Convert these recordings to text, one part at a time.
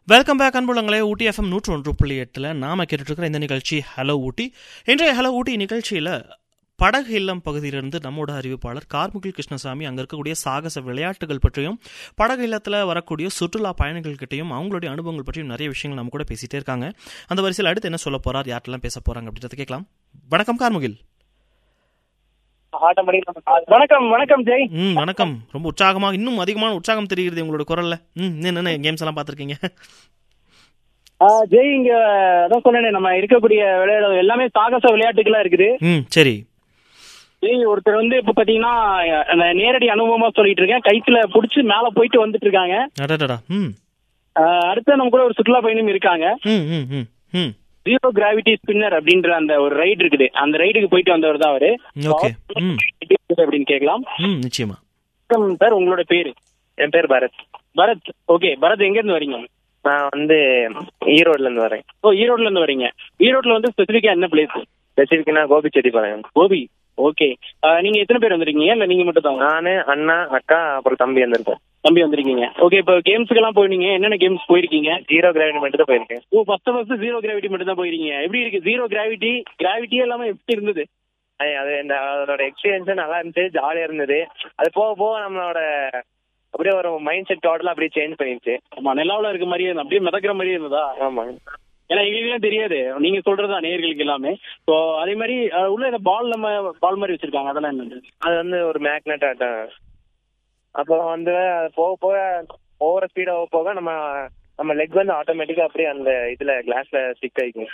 Welcome back அன்புள்ளங்களே ஊட்டி FM நூற்று ஒன்று புள்ளி எட்டில் நாம கேட்டுட்ருக்கிற இந்த நிகழ்ச்சி ஹலோ ஊட்டி இன்றைய ஹலோ ஊட்டி நிகழ்ச்சியில் படகு இல்லம் பகுதியிலிருந்து நம்மோட அறிவிப்பாளர் கார்முகில் கிருஷ்ணசாமி அங்கே இருக்கக்கூடிய சாகச விளையாட்டுகள் பற்றியும் படகு இல்லத்தில் வரக்கூடிய சுற்றுலா பயணிகள் கிட்டையும் அவங்களுடைய அனுபவங்கள் பற்றியும் நிறைய விஷயங்கள் நம்ம கூட பேசிட்டே இருக்காங்க அந்த வரிசையில் அடுத்து என்ன சொல்ல போறார் யார்ட்டெல்லாம் பேச போறாங்க அப்படின்றத கேட்கலாம் வணக்கம் கார்முகில் வணக்கம் வணக்கம் ஜெய் ம் வணக்கம் ரொம்ப உற்சாகமாக இன்னும் அதிகமான உற்சாகம் தெரிகிறது உங்களோட குரல்ல ம் என்ன கேம்ஸ் எல்லாம் பார்த்துருக்கீங்க ஆ, ஜெய் இங்க அதான் சொன்னேனே நம்ம இருக்கக்கூடிய விளையாடு எல்லாமே சாகச விளையாட்டுகளா இருக்குது ம் சரி ஜெய் ஒருத்தர் வந்து இப்ப பாத்தீங்கன்னா அந்த நேரடி அனுபவமா சொல்லிட்டு இருக்கேன் கைத்துல புடிச்சு மேல போயிட்டு வந்துட்டு இருக்காங்க அடடடா ம் ஆ, அடுத்து நம்ம கூட ஒரு சுற்றுலா பயணியும் இருக்காங்க ம் ம் ம் ம் ஜீரோ கிராவிட்டி ஸ்பின்னர் அப்படின்ற அந்த ஒரு ரைடு இருக்குது அந்த ரைடுக்கு போயிட்டு வந்தவர் தான் அவரு ஓகே ம் அப்படின்னு கேட்கலாம் ம் நிச்சயமா வணக்கம் சார் உங்களோட பேரு என் பேர் பரத் பரத் ஓகே பரத் எங்க இருந்து வரீங்க நான் வந்து ஈரோட்ல இருந்து வரேன் ஓ ஈரோட்ல இருந்து வரீங்க ஈரோட்ல வந்து ஸ்பெசிபிக்கா என்ன பிளேஸ் ஸ்பெசிஃபிக்னா கோபிச்செட்டிப்பாளையம் கோபி ஓகே நீங்க எத்தனை பேர் வந்திருக்கீங்க இல்ல நீங்க மட்டும் தான் நானு அண்ணா அக்கா அப்புறம் தம்பி வந்திருக்கோம் தம்பி வந்திருக்கீங்க ஓகே இப்போ கேம்ஸ்க்கு எல்லாம் போயிருந்தீங்க என்னென்ன கேம்ஸ் போயிருக்கீங்க ஜீரோ கிராவிட்டி மட்டும் தான் போயிருக்கேன் ஓ ஃபர்ஸ்ட் ஃபர்ஸ்ட் ஜீரோ கிராவிட்டி மட்டும் தான் போயிருக்கீங்க எப்படி இருக்கு ஜீரோ கிராவிட்டி கிராவிட்டியே இல்லாம எப்படி இருந்தது அது- அது இந்த அதோட எக்ஸ்பீரியன்ஸும் நல்லா இருந்துச்சு ஜாலியா இருந்தது அது போக போக நம்மளோட அப்படியே ஒரு மைண்ட் செட் டோட்டலா அப்படியே சேஞ்ச் பண்ணிருச்சு ஆமா நிலாவுல இருக்க மாதிரியே இருந்தது அப்படியே மிதக்கிற மாதிரியே இருந்ததா ஆமா ஏன்னா எங்களுக்குலாம் தெரியாது நீங்க சொல்றதா நேயர்களுக்கு எல்லாமே ஸோ அதே மாதிரி அஹ், உள்ள இந்த பால் நம்ம பால் மாதிரி வச்சிருக்காங்க அதெல்லாம் என்னது அது வந்து ஒரு மேக்னெட் ஆட்டம் அப்புறம் வந்து அது போக போக ஓவர ஸ்பீடா போக போக நம்ம நம்ம லெக் வந்து ஆட்டோமேட்டிக்கா அப்படியே அந்த இதுல கிளாஸ்ல ஸ்டிக் ஆயிக்கும்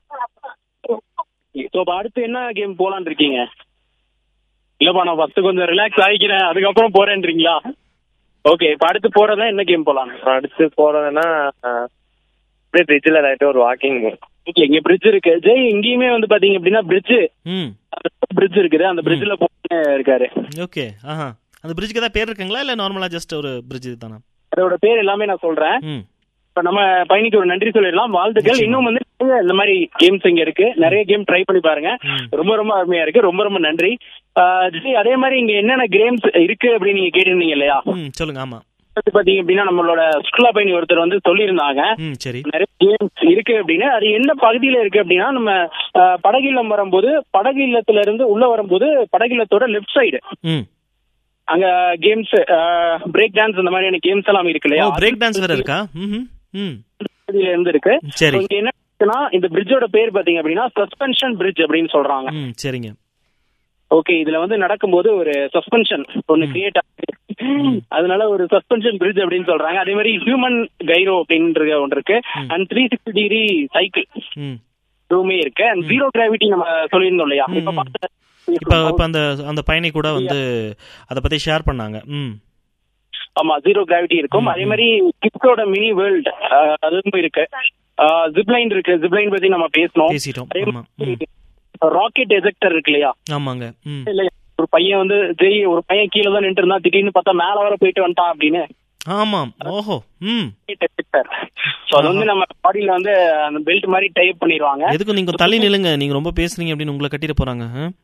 ஸோ இப்போ அடுத்து என்ன கேம் போலான்னு இருக்கீங்க இல்லப்பா நான் ஃபர்ஸ்ட் கொஞ்சம் ரிலாக்ஸ் ஆகிக்கிறேன் அதுக்கப்புறம் போறேன்றீங்களா ஓகே இப்போ அடுத்து போறதா என்ன கேம் போலாம் அடுத்து போறதுன்னா அஹ், அப்படியே பிரிட்ஜில் லைட்டு ஒரு வாக்கிங் ஓகே இங்க பிரிட்ஜ் இருக்கு ஜெய் இங்கேயுமே வந்து பாத்தீங்க அப்படின்னா பிரிட்ஜ் ம் பிரிட்ஜ் இருக்குது அந்த பிரிட்ஜ்ல போட்டு இருக்காரு ஓகே ஆஹா அந்த பிரிட்ஜுக்கு ஏதாவது பேர் இருக்குங்களா இல்லை நார்மலாக ஜஸ்ட் ஒரு பிரிட்ஜ் தானா அதோட பேர் எல்லாமே நான் சொல்றேன் ம் இப்ப நம்ம பயணிக்கு ஒரு நன்றி சொல்லிடலாம் வாழ்த்துக்கள் இன்னும் வந்து நிறைய இந்த மாதிரி கேம்ஸ் இங்க இருக்கு நிறைய கேம் ட்ரை பண்ணி பாருங்க ம். ரொம்ப ரொம்ப அருமையா இருக்கு ரொம்ப ரொம்ப நன்றி ஆஹ் ஜெய், அதே மாதிரி இங்க என்னென்ன கேம்ஸ் இருக்கு அப்படின்னு நீங்க கேட்டிருந்தீங்க இல்லையா ம் சொல்லுங்க ஆமாம் வந்து பாத்தீங்க அப்படின்னா நம்மளோட சுற்றுலா பயணி ஒருத்தர் வந்து சொல்லியிருந்தாங்க ம் சரி நிறைய கேம்ஸ் இருக்கு அப்படின்னு அது எந்த பகுதியில இருக்கு அப்படின்னா நம்ம ஆஹ், படகு இல்லம் வரும்போது படகு இல்லத்துல இருந்து உள்ள வரும்போது படகு இல்லத்தோட லெஃப்ட் சைடு ம் அங்க கேம்ஸ் பிரேக் டான்ஸ் இந்த மாதிரியான கேம்ஸ் எல்லாம் இருக்கு ஓ இல்லையா பிரேக் டான்ஸ் வேறு இருக்கா ம் ம் பகுதியில இருந்து இருக்கு சரி So, இங்க என்ன இருக்குன்னா இந்த பிரிட்ஜோட பேர் பாத்தீங்க அப்படின்னா சஸ்பென்ஷன் பிரிட்ஜ் அப்படின்னு சொல்றாங்க ம் சரிங்க ஓகே இதுல வந்து நடக்கும்போது ஒரு சஸ்பென்ஷன் ஒன்னு கிரியேட் ஆகுது அதனால ஒரு சஸ்பென்ஷன் பிரிட்ஜ் அப்படின்னு சொல்றாங்க அதே மாதிரி ஹியூமன் கைரோ அப்படின்ற ஒன்று இருக்கு and three sixty degree cycle ம் இதுவுமே இருக்கு அண்ட் ஜீரோ கிராவிட்டி நம்ம சொல்லியிருந்தோம் இல்லையா இப்ப ம். பார்த்த- இப்போ இப்போ அந்த அந்த பயணி கூட வந்து அதை பற்றி ஷேர் பண்ணாங்க ம் ஆமா ஜீரோ கிராவிட்டி இருக்கும் அதே மாதிரி கிட்ஸோட மினி வேர்ல்ட் அதுவும் இருக்கு ஜிப்லைன் இருக்கு ஜிப்லைன் பத்தி நம்ம பேசணும் பேசிட்டோம் அதே ஆமாம் ம் மாதிரி ராக்கெட் எஜெக்டர் இருக்கு இல்லையா ஆமாங்க ம் இல்ல ஒரு பையன் வந்து ஜெய் ஒரு பையன் கீழே தான் நின்று இருந்தான் திடீர்னு பார்த்தா மேல வர போயிட்டு வந்துட்டான் அப்படின்னு ஆமாம் ஓஹோ ம் ஸோ அது வந்து நம்ம பாடியில வந்து அந்த பெல்ட் மாதிரி டைப் பண்ணிடுவாங்க எதுக்கும் நீங்கள் தள்ளி நில்லுங்க நீங்கள் ரொம்ப பேசுறீங்க அப்படின்னு உங்களை கட்டிட போகிறாங்க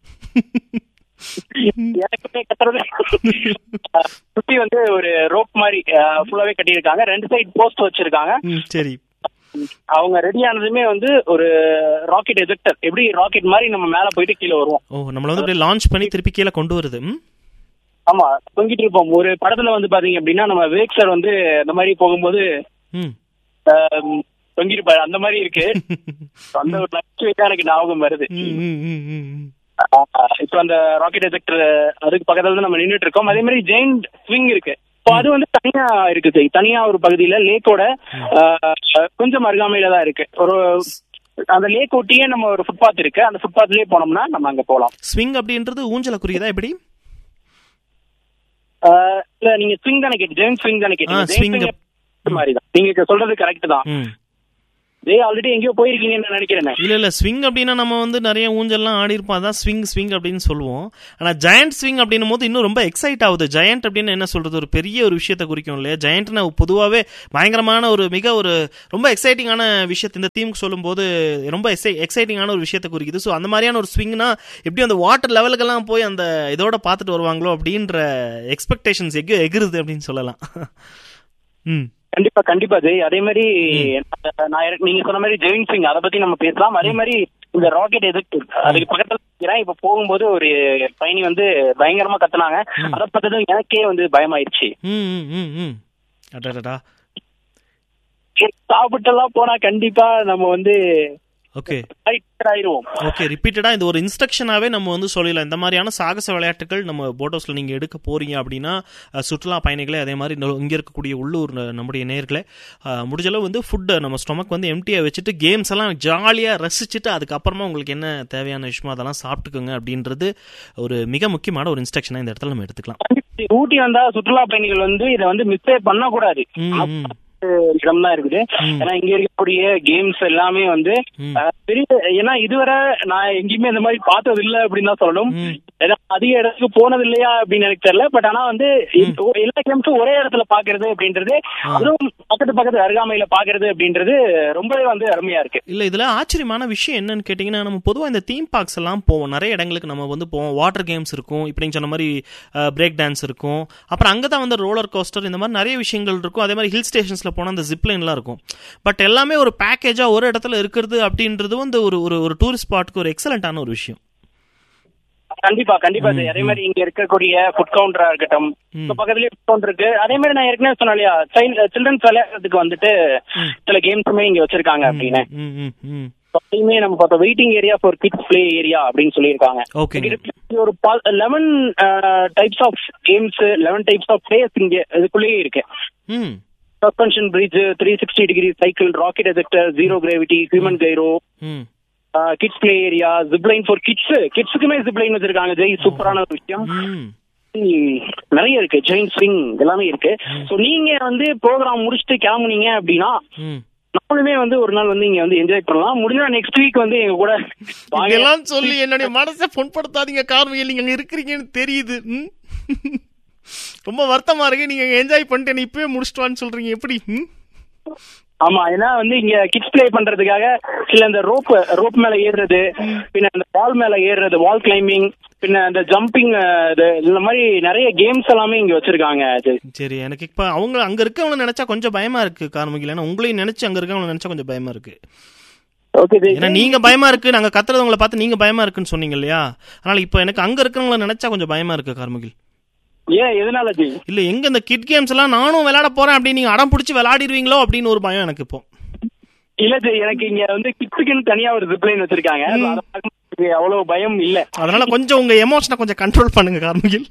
எனக்குமே கட்டுறது சுத்தி வந்து ஒரு ரோப் மாதிரி ஃபுல்லாவே கட்டியிருக்காங்க ரெண்டு சைடு போஸ்ட் வச்சிருக்காங்க ம் சரி அவங்க ரெடி ஆனதுமே வந்து ஒரு ராக்கெட் எஜெக்டர் எப்படி ராக்கெட் மாதிரி நம்ம மேல போயிட்டு கீழே வருவோம் ஓ நம்மளை வந்து அப்படியே லான்ச் பண்ணி திருப்பி கீழே கொண்டு வருது ம் ஆமா தொங்கிட்டு இருப்போம் ஒரு படத்துல வந்து பாத்தீங்க அப்படின்னா நம்ம விவேக் சார் வந்து இந்த மாதிரி போகும்போது ம் ஆம், தொங்கிருப்பாரு அந்த மாதிரி இருக்கு அந்த ஒரு நகைச்சுவை தான் எனக்கு ஞாபகம் வருது ம், ம், ம், ம், ம். ஆஹ் இப்ப அந்த ராக்கெட் எஜெக்டர் அதுக்கு பக்கத்துல தான் நம்ம நின்னுட்டு இருக்கோம் அதே மாதிரி ஜெயிண்ட் ஸ்விங் இருக்கு இப்போ அது வந்து தனியா இருக்கு ஜெய். தனியா ஒரு பகுதியில லேக்கோட கொஞ்சம் அருகாமையில தான் இருக்கு ஒரு அந்த லேக் ஒட்டியே நம்ம ஒரு ஃபுட்பாத் இருக்கு அந்த ஃபுட்பாத்லயே போனோம்னா நம்ம அங்க போலாம் ஸ்விங் அப்படின்றது ஊஞ்சல குறியதா எப்படி ஆஹ் இல்ல நீங்க ஸ்விங் தானே கேட்டு ஜெயின் ஸ்விங் தானே கேட்டீங்க ஆ, ஜெயின் swing. swing மாதிரி தான் நீங்க சொல்றது கரெக்ட் தான் ம் ஜெய் ஆல்ரெடி எங்கேயோ போயிருக்கீங்கன்னு நினைக்கிறேன் இல்ல இல்ல ஸ்விங் அப்படின்னா நம்ம வந்து நிறைய ஊஞ்சல்லாம் ஆடி இருப்போம் அதான் ஸ்விங் ஸ்விங் அப்படின்னு சொல்லுவோம் ஆனா ஜெயண்ட் ஸ்விங் அப்படின்னும் போது இன்னும் ரொம்ப எக்ஸைட் ஆகுது ஜெயண்ட் அப்படின்னு என்ன சொல்றது ஒரு பெரிய ஒரு விஷயத்தை குறிக்கும் இல்லையா ஜெயண்ட்னு பொதுவாகவே பயங்கரமான ஒரு மிக ஒரு ரொம்ப எக்ஸைட்டிங்கான விஷயத்தை இந்த தீமுக்கு சொல்லும்போது ரொம்ப எக்ஸைட்டிங்கான ஒரு விஷயத்தை குறிக்குது ஸோ அந்த மாதிரியான ஒரு ஸ்விங்னா எப்படி அந்த வாட்டர் லெவலுக்கெல்லாம் போய் அந்த இதோட பார்த்துட்டு வருவாங்களோ அப்படின்ற எக்ஸ்பெக்டேஷன்ஸ் எகு எகிருது அப்படின்னு சொல்லலாம் ம் கண்டிப்பா கண்டிப்பா ஜெய் அதே மாதிரி நான் எனக்கு- நீங்க சொன்ன மாதிரி ஜெயின் சிங் அதை பத்தி நம்ம பேசலாம் அதே மாதிரி இந்த ராக்கெட் எதுக்கு அதுக்கு பக்கத்துல நிக்கிறேன். இப்ப போகும்போது ஒரு பயணி வந்து பயங்கரமா கத்துனாங்க அதை பார்த்ததும் எனக்கே வந்து பயமாயிருச்சு ம் ம் ம் ம் அடடடா சாப்பிட்டெல்லாம் போனா கண்டிப்பா நம்ம வந்து ஓகே tired ஆயிருவோம் ஓகே ரிப்பீட்டடா இந்த ஒரு இன்ஸ்ட்ரக்ஷனாவே நம்ம வந்து சொல்லிடலாம் இந்த மாதிரியான சாகச விளையாட்டுகள் நம்ம போட்டோஸ்ல நீங்க எடுக்க போறீங்க அப்படின்னா அஹ், சுற்றுலா பயணிகளே அதே மாதிரி இன்னொரு- இங்க இருக்கக்கூடிய உள்ளூர் ந- நம்முடைய நேர்களே முடிஞ்ச அளவு வந்து ஃபுட்டை நம்ம ஸ்டொமக் வந்து எம்டியா வச்சுட்டு கேம்ஸ் எல்லாம் ஜாலியா ரசிச்சுட்டு அதுக்கப்புறமா உங்களுக்கு என்ன தேவையான விஷயமோ அதெல்லாம் சாப்பிட்டுக்கோங்க அப்படின்றது ஒரு மிக முக்கியமான ஒரு இன்ஸ்ட்ரக்ஷனை இந்த இடத்துல நம்ம எடுத்துக்கலாம் ஊட்டி வந்தா சுற்றுலா பயணிகள் வந்து இதை வந்து மிஸ்ஸே பண்ணக்கூடாது ம், ம். இடம் தான் இருக்குது ம். ஏன்னா இங்க இருக்கக்கூடிய கேம்ஸ் எல்லாமே வந்து ம். அஹ், பெரிய ஏன்னா இதுவரை நான் எங்கேயுமே இந்த மாதிரி பார்த்தது இல்ல அப்படின்னு தான் சொல்லணும் ம். ஏன்னா அதிக இடத்துக்கு போனது இல்லையா அப்படின்னு எனக்கு தெரியல பட் ஆனா வந்து இப்போ எல்லா கேம்ஸும் ஒரே இடத்துல பாக்குறது அப்படின்றது அதுவும் பக்கத்து பக்கத்து அருகாமையில பாக்குறது அப்படின்றது ரொம்பவே வந்து அருமையா இருக்கு இல்ல இதுல ஆச்சரியமான விஷயம் என்னன்னு கேட்டீங்கன்னா நம்ம பொதுவா இந்த தீம் பார்க்ஸ் எல்லாம் போவோம் நிறைய இடங்களுக்கு நம்ம வந்து போவோம் வாட்டர் கேம்ஸ் இருக்கும் இப்படி நீங்க சொன்ன மாதிரி பிரேக் டான்ஸ் இருக்கும் அப்புறம் அங்க தான் வந்து ரோலர் கோஸ்டர் இந்த மாதிரி நிறைய விஷயங்கள் இருக்கும் அதே மாதிரி ஹில் ஸ்டேஷன்ஸ்ல போனா அந்த ஜிப்லைன்லாம் இருக்கும் பட் எல்லாமே ஒரு பேக்கேஜா ஒரு இடத்துல இருக்கிறது அப்படின்றது வந்து ஒரு ஒரு ஒரு டூரிஸ்ட் ஸ்பாட்டுக்கு ஒரு எக்ஸலண்டான ஒரு விஷயம் கண்டிப்பா கண்டிப்பா ஜெய். அதே மாதிரி இங்க இருக்கக்கூடிய ஃபுட் கவுண்டரா இருக்கட்டும் இப்ப பக்கத்துலயே ஃபுட் கவுண்டர் இருக்கு அதே மாதிரி நான் ஏற்கனவே சொன்னேன் இல்லையா சில்ட்ரன்ஸ் விளையாடுறதுக்கு வந்துட்டு சில கேம்ஸுமே இங்க வச்சிருக்காங்க அப்படின்னு ம் ம் ம் அதையுமே நம்ம பார்த்தோம் waiting area for kids play area அப்படின்னு சொல்லியிருக்காங்க ஓகேங்க இது ஒரு eleven types of games eleven types of players இங்க இதுக்குள்ளேயே இருக்கு ம் suspension bridge three sixty degree cycle rocket ejector zero gravity human gyro ம் kids play area zipline for kids கிட்ஸுக்குமே ஜிப்லைன் வச்சிருக்காங்க ஜெய் சூப்பரான ஒரு விஷயம் ம் ம், நிறைய இருக்கு ஜெயின் ஸ்விங் எல்லாமே இருக்கு சோ நீங்க வந்து ப்ரோக்ராம் முடிச்சுட்டு கிளம்புனீங்க அப்படின்னா ம் நானுமே வந்து ஒரு நாள் வந்து இங்க வந்து என்ஜாய் பண்ணலாம் முடிஞ்சா நெக்ஸ்ட் வீக் வந்து எங்க கூட வாங்க. இதெல்லாம் சொல்லி என்னுடைய மனசை புண்படுத்தாதீங்க காரணம் நீங்க அங்க இருக்கிறீங்கன்னு தெரியுது ம்? ரொம்ப வருத்தமா இருக்கு நீங்க என்ஜாய் பண்ணிட்டு என்னை இப்பவே முடிச்சிட்டு சொல்றீங்க எப்படி ம்? ஆமா ஏன்னா வந்து இங்க கிட்ஸ் ப்ளே பண்றதுக்காக சில இந்த ரோப் ரோப் மேல ஏறுறது பின்ன அந்த வால் மேல ஏறுறது வால் கிளைம்பிங் பின்ன அந்த ஜம்பிங் இந்த மாதிரி நிறைய கேம்ஸ் எல்லாமே இங்க வச்சிருக்காங்க அது சரி எனக்கு இப்ப அவங்க அங்க இருக்கவங்க நினைச்சா கொஞ்சம் பயமா இருக்கு கார்மிகில் ஏன்னா உங்களையும் நினைச்சு அங்க இருக்கவங்க நினைச்சா கொஞ்சம் பயமா இருக்கு ஓகே ஏன்னா நீங்க பயமா இருக்கு நாங்க கத்துறது உங்களை பார்த்து நீங்க பயமா இருக்குன்னு சொன்னீங்க இல்லையா அதனால இப்ப எனக்கு அங்க இருக்கவங்கள நினைச்சா கொஞ்சம் பயமா இருக்கு கார்மிகில் ஏன் எதனால ஜி இல்ல எங்க இந்த கிட் கேம்ஸ் எல்லாம் நானும் விளையாட போறேன் அப்படின்னு நீங்க அடம் பிடிச்சி விளையாடிடுவீங்களோ அப்படின்னு ஒரு பயம் எனக்கு இப்போ இல்ல ஜி எனக்கு இங்க வந்து கிட்ஸுக்குன்னு தனியா ஒரு ஜிப்லைன் வச்சிருக்காங்க So அதை பார்க்கும்போது அவ்வளவு பயம் இல்ல அதனால கொஞ்சம் உங்க எமோஷனை கொஞ்சம் கண்ட்ரோல் பண்ணுங்க கார்மிகில்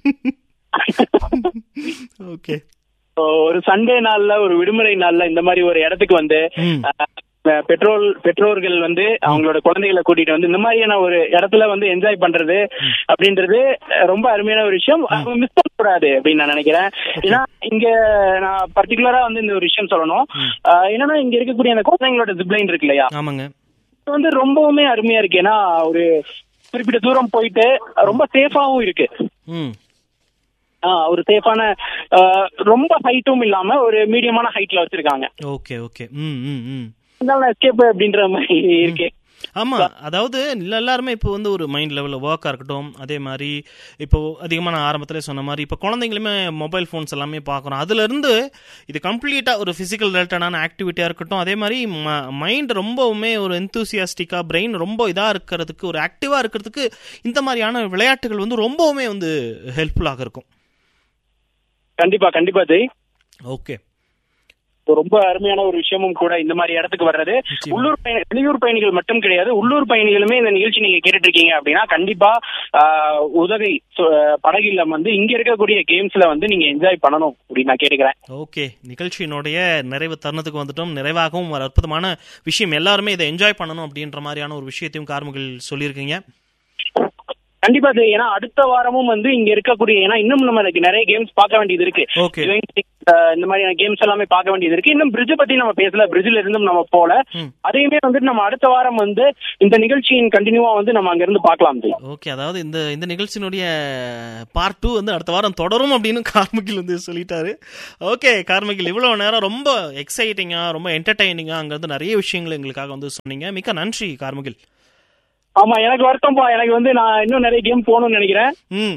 ஓகே So, ஒரு சண்டே நாள்ல ஒரு விடுமுறை நாள்ல இந்த மாதிரி ஒரு இடத்துக்கு வந்து ம். அஹ், பெட்ரோல் பெற்றோர்கள் வந்து அவங்களோட குழந்தைகளை கூட்டிட்டு வந்து இந்த மாதிரியான ஒரு இடத்துல வந்து என்ஜாய் பண்றது அப்படின்றது அஹ், ரொம்ப அருமையான ஒரு விஷயம் மிஸ் பண்ண கூடாது அப்படின்னு நான் நினைக்கிறேன் ஏன்னா இங்க நான் பர்டிகுலரா வந்து இந்த ஒரு விஷயம் சொல்லணும் அஹ், என்னன்னா இங்க இருக்கக்கூடிய அந்த குழந்தைங்களோட ஜிப்லைன் இருக்கு இல்லையா ஆமாங்க இது வந்து ரொம்பவுமே அருமையா இருக்கு ஏன்னா ஒரு குறிப்பிட்ட தூரம் போயிட்டு ரொம்ப சேஃபாவும் இருக்கு ம் ஆஹ் ஒரு சேஃபான ரொம்ப ஹைட்டும் இல்லாம ஒரு மீடியமான ஹைட்ல வச்சிருக்காங்க ஓகே ஓகே ம் ம் ம் இருந்தாலும் எஸ்கேப் அப்படின்ற மாதிரி இருக்கு ஆமா அதாவது இல்ல எல்லாருமே இப்போ வந்து ஒரு மைண்ட் லெவலில் ஒர்க்காக இருக்கட்டும் அதே மாதிரி இப்போ அதிகமாக நான் ஆரம்பத்திலே சொன்ன மாதிரி இப்போ குழந்தைங்களுமே மொபைல் ஃபோன்ஸ் எல்லாமே பார்க்குறோம் அதுல இருந்து இது கம்ப்ளீட்டாக ஒரு ஃபிசிக்கல் ரிலேட்டடான ஆக்டிவிட்டியாக இருக்கட்டும் அதே மாதிரி மைண்ட் ரொம்பவுமே ஒரு எந்தூசியாஸ்டிக்காக பிரெயின் ரொம்ப இதாக இருக்கிறதுக்கு ஒரு ஆக்டிவாக இருக்கிறதுக்கு இந்த மாதிரியான விளையாட்டுகள் வந்து ரொம்பவுமே வந்து ஹெல்ப்ஃபுல்லாக இருக்கும் கண்டிப்பா கண்டிப்பா ஜெய் ஓகே இது ரொம்ப அருமையான ஒரு விஷயமும் கூட இந்த மாதிரி இடத்துக்கு வர்றது நிச்சயமா. உள்ளூர் பயணி வெளியூர் பயணிகள் மட்டும் கிடையாது உள்ளூர் பயணிகளுமே இந்த நிகழ்ச்சி நீங்க கேட்டுட்டு இருக்கீங்க அப்படின்னா கண்டிப்பா ஆஹ், உதகை சு- படகு இல்லம் வந்து இங்க இருக்கக்கூடிய கேம்ஸ்ல வந்து நீங்க என்ஜாய் பண்ணணும் அப்படின்னு நான் கேட்டுக்கிறேன் ஓகே நிகழ்ச்சியினுடைய நிறைவு தருணத்துக்கு வந்துட்டோம் நிறைவாகவும் ஒரு அற்புதமான விஷயம் எல்லாருமே இதை என்ஜாய் பண்ணணும் அப்படின்ற மாதிரியான ஒரு விஷயத்தையும் கார்முகில் சொல்லியிருக்கீங்க கண்டிப்பா ஜெய் ஏன்னா அடுத்த வாரமும் வந்து இங்க இருக்கக்கூடிய ஏன்னா இன்னும் நம்ம அதுக்கு நிறைய கேம்ஸ் பார்க்க வேண்டியது இருக்கு ஓகே ஆஹ், இந்த மாதிரியான கேம்ஸ் எல்லாமே பார்க்க வேண்டியது இருக்கு இன்னும் பிரிட்ஜ் பத்தி நம்ம பேசல பிரிட்ஜ்ல இருந்தும் நம்ம போல ம். அதையுமே வந்துட்டு நம்ம அடுத்த வாரம் வந்து இந்த நிகழ்ச்சியின் கண்டினியூவா வந்து நம்ம அங்க இருந்து பார்க்கலாம் ஜெய் ஓகே அதாவது இந்த இந்த நிகழ்ச்சியினுடைய பார்ட் டூ வந்து அடுத்த வாரம் தொடரும் அப்படின்னு கார்மிகில் வந்து சொல்லிட்டாரு ஓகே கார்மிகில் இவ்வளவு நேரம் ரொம்ப எக்ஸைட்டிங்கா ரொம்ப என்டர்டைனிங்கா அங்க இருந்து நிறைய விஷயங்கள் எங்களுக்காக வந்து சொன்னீங்க மிக்க நன்றி கார்மிகில் ஆமா எனக்கு வருத்தம்ப்பா எனக்கு வந்து நான் இன்னும் நிறைய கேம் போகணும்னு நினைக்கிறேன் ம்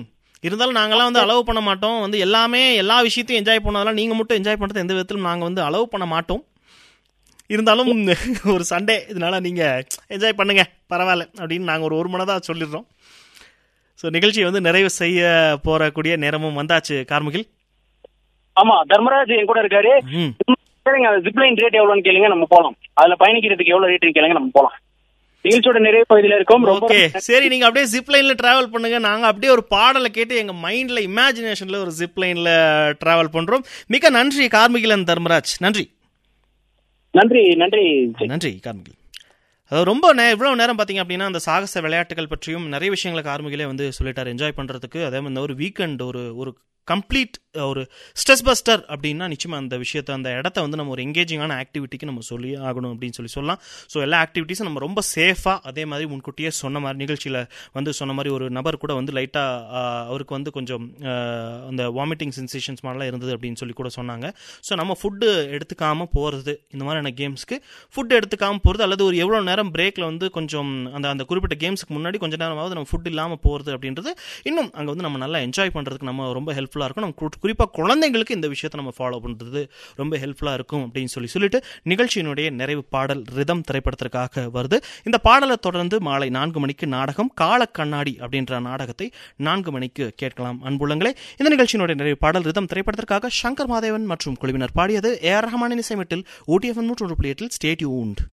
இருந்தாலும் நாங்கெல்லாம் வந்து அலோவ் பண்ண மாட்டோம் வந்து எல்லாமே எல்லா விஷயத்தையும் என்ஜாய் பண்ணதெல்லாம் நீங்கள் மட்டும் என்ஜாய் பண்ணுறது எந்த விதத்திலும் நாங்கள் வந்து அலோவ் பண்ண மாட்டோம் இருந்தாலும் ஒரு சண்டே இதனால நீங்கள் என்ஜாய் பண்ணுங்க பரவாயில்ல அப்படின்னு நாங்கள் ஒரு ஒரு மனதாக சொல்லிடுறோம் ஸோ நிகழ்ச்சியை வந்து நிறைவு செய்ய போறக்கூடிய நேரமும் வந்தாச்சு கார்முகில் ஆமா தர்மராஜ் என் கூட இருக்காரு ம் சரிங்க ஜிப்லைன் ரேட் எவ்வளவுன்னு கேளுங்க நம்ம போலாம் அதுல பயணிக்கிறதுக்கு எவ்வளவு ரேட்னு கேளுங்க நம்ம போலாம் நிகழ்ச்சியோட நிறைவு பகுதியில இருக்கோம் ரொம்ப ஓகே சரி நீங்க அப்படியே ஜிப் லைன்ல டிராவல் பண்ணுங்க நாங்க அப்படியே ஒரு பாடலை கேட்டு எங்க மைண்ட்ல இமேஜினேஷன்ல ஒரு ஜிப் லைன்ல டிராவல் பண்றோம் மிக நன்றி கார்மிகிலன் தர்மராஜ் நன்றி நன்றி நன்றி நன்றி கார்மிகில் அதாவது ரொம்ப நே இவ்வளவு நேரம் பார்த்தீங்க அப்படின்னா அந்த சாகச விளையாட்டுகள் பற்றியும் நிறைய விஷயங்களை கார்மிகிலே வந்து சொல்லிட்டார் என்ஜாய் பண்றதுக்கு அதே மாதிரி இந்த ஒரு வீக்கெண்ட் ஒரு ஒரு கம்ப்ளீட் ஒரு ஸ்ட்ரெஸ் பஸ்டர் அப்படின்னா நிச்சயமா அந்த விஷயத்தை அந்த இடத்த வந்து நம்ம ஒரு எங்கேஜிங்கான ஆக்டிவிட்டிக்கு நம்ம சொல்லி ஆகணும் அப்படின்னு சொல்லி சொல்லலாம் ஸோ எல்லா ஆக்டிவிட்டீஸும் நம்ம ரொம்ப சேஃபாக அதே மாதிரி முன்கூட்டியே சொன்ன மாதிரி நிகழ்ச்சியில் வந்து சொன்ன மாதிரி ஒரு நபர் கூட வந்து லைட்டாக அவருக்கு வந்து கொஞ்சம் ஆஹ், அந்த வாமிட்டிங் சென்சேஷன்ஸ் மாதிரிலாம் இருந்தது அப்படின்னு சொல்லி கூட சொன்னாங்க ஸோ நம்ம ஃபுட்டு எடுத்துக்காமல் போகிறது இந்த மாதிரியான கேம்ஸ்க்கு ஃபுட் எடுத்துக்காமல் போகிறது அல்லது ஒரு எவ்வளோ நேரம் பிரேக்கில் வந்து கொஞ்சம் அந்த அந்த குறிப்பிட்ட கேம்ஸ்க்கு முன்னாடி கொஞ்ச நேரமாவது நம்ம ஃபுட் இல்லாமல் போகிறது அப்படின்றது இன்னும் அங்கே வந்து நம்ம நல்லா என்ஜாய் பண்ணுறதுக்கு நம்ம ரொம்ப ஹெல்ப்ஃபுல்லாக இருக்கும் நம்ம குறிப்பாக குழந்தைங்களுக்கு இந்த விஷயத்தை நம்ம ஃபாலோ பண்ணுறது ரொம்ப ஹெல்ப்ஃபுல்லாக இருக்கும் அப்படின்னு சொல்லி சொல்லிட்டு நிகழ்ச்சியினுடைய நிறைவு பாடல் ரிதம் திரைப்படத்திற்காக வருது இந்த பாடலை தொடர்ந்து மாலை நான்கு மணிக்கு நாடகம் கால கண்ணாடி அப்படின்ற நாடகத்தை நான்கு மணிக்கு கேட்கலாம் அன்புள்ளங்களே இந்த நிகழ்ச்சியினுடைய நிறைவு பாடல் ரிதம் திரைப்படத்திற்காக சங்கர் மாதேவன் மற்றும் குழுவினர் பாடியது ஏஆர் ரஹமானின் இசைமட்டில் ஓடிஎஃப் நூற்று புள்ளி எட்டில் ஸ்டேட்யூ